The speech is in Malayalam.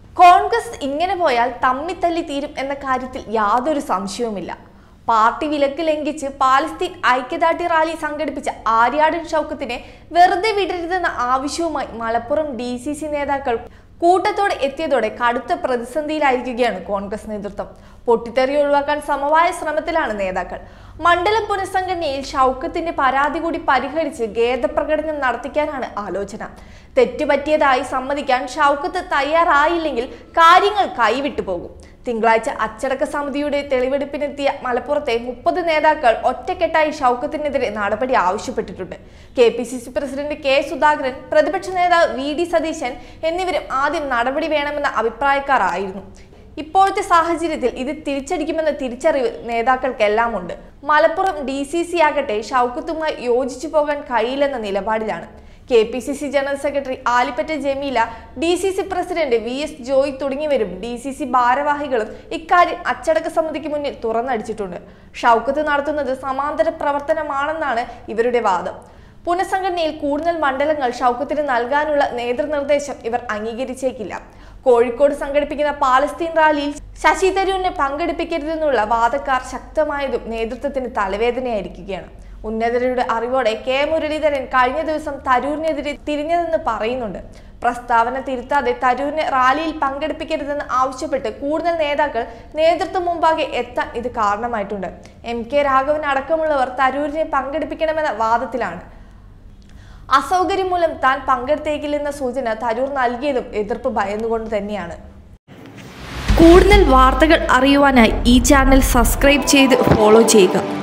കോൺഗ്രസ് ഇങ്ങനെ പോയാൽ തമ്മിത്തല്ലി തീരും എന്ന കാര്യത്തിൽ യാതൊരു സംശയവുമില്ല പാർട്ടി വിലക്ക് ലംഘിച്ച് പാലസ്തീൻ ഐക്യദാർഢ്യ റാലി സംഘടിപ്പിച്ച ആര്യാടൻ ഷൗക്കത്തിനെ വെറുതെ വിടരുതെന്ന ആവശ്യവുമായി മലപ്പുറം ഡി സി സി നേതാക്കൾ കൂട്ടത്തോടെ എത്തിയതോടെ കടുത്ത പ്രതിസന്ധിയിലായിരിക്കുകയാണ് കോൺഗ്രസ് നേതൃത്വം പൊട്ടിത്തെറി ഒഴിവാക്കാൻ സമവായ ശ്രമത്തിലാണ് നേതാക്കൾ മണ്ഡലം പുനഃസംഘടനയിൽ ഷൗക്കത്തിന്റെ പരാതി കൂടി പരിഹരിച്ച് ഖേദപ്രകടനം നടത്തിക്കാനാണ് ആലോചന തെറ്റുപറ്റിയതായി സമ്മതിക്കാൻ ഷൗക്കത്ത് തയ്യാറായില്ലെങ്കിൽ കാര്യങ്ങൾ കൈവിട്ടു പോകും തിങ്കളാഴ്ച അച്ചടക്ക സമിതിയുടെ തെളിവെടുപ്പിനെത്തിയ മലപ്പുറത്തെ മുപ്പത് നേതാക്കൾ ഒറ്റക്കെട്ടായി ഷൗക്കത്തിനെതിരെ നടപടി ആവശ്യപ്പെട്ടിട്ടുണ്ട് K P C C president K Sudhakaran പ്രതിപക്ഷ നേതാവ് വി ഡി സതീശൻ എന്നിവരും ആദ്യം നടപടി വേണമെന്ന അഭിപ്രായക്കാരായിരുന്നു ഇപ്പോഴത്തെ സാഹചര്യത്തിൽ ഇത് തിരിച്ചടിക്കുമെന്ന തിരിച്ചറിവ് നേതാക്കൾക്കെല്ലാം ഉണ്ട് മലപ്പുറം ഡി സി സി ആകട്ടെ ഷൗക്കത്തുമായി യോജിച്ചു പോകാൻ കഴിയില്ലെന്ന നിലപാടിലാണ് K P C C general secretary Alipatta Jameela D C C president V S Joy തുടങ്ങിയവരും ഡി സി സി ഭാരവാഹികളും ഇക്കാര്യം അച്ചടക്ക സമിതിക്ക് മുന്നിൽ തുറന്നടിച്ചിട്ടുണ്ട് ഷൗക്കത്ത് നടത്തുന്നത് സമാന്തര പ്രവർത്തനമാണെന്നാണ് ഇവരുടെ വാദം പുനഃസംഘടനയിൽ കൂടുതൽ മണ്ഡലങ്ങൾ ഷൗക്കത്തിന് നൽകാനുള്ള നേതൃനിർദ്ദേശം ഇവർ അംഗീകരിച്ചേക്കില്ല കോഴിക്കോട് സംഘടിപ്പിക്കുന്ന പാലസ്തീൻ റാലിയിൽ ശശി തരൂരിനെ പങ്കെടുപ്പിക്കരുതെന്നുള്ള വാദക്കാർ ശക്തമായതും നേതൃത്വത്തിന് തലവേദനയായിരിക്കുകയാണ് ഉന്നതരുടെ അറിവോടെ കെ മുരളീധരൻ കഴിഞ്ഞ ദിവസം തരൂരിനെതിരെ തിരിഞ്ഞതെന്ന് പറയുന്നുണ്ട് പ്രസ്താവന തിരുത്താതെ തരൂരിനെ റാലിയിൽ പങ്കെടുപ്പിക്കരുതെന്ന് ആവശ്യപ്പെട്ട് കൂടുതൽ നേതാക്കൾ നേതൃത്വം മുമ്പാകെ എത്താൻ ഇത് കാരണമായിട്ടുണ്ട് എം കെ രാഘവൻ അടക്കമുള്ളവർ തരൂരിനെ പങ്കെടുപ്പിക്കണമെന്ന വാദത്തിലാണ് അസൗകര്യം മൂലം താൻ പങ്കെടുത്തേക്കില്ലെന്ന സൂചന തരൂർ നൽകിയതും എതിർപ്പ് ഭയന്നുകൊണ്ട് തന്നെയാണ് കൂടുതൽ വാർത്തകൾ അറിയുവാനായി ഈ ചാനൽ സബ്സ്ക്രൈബ് ചെയ്ത് ഫോളോ ചെയ്യുക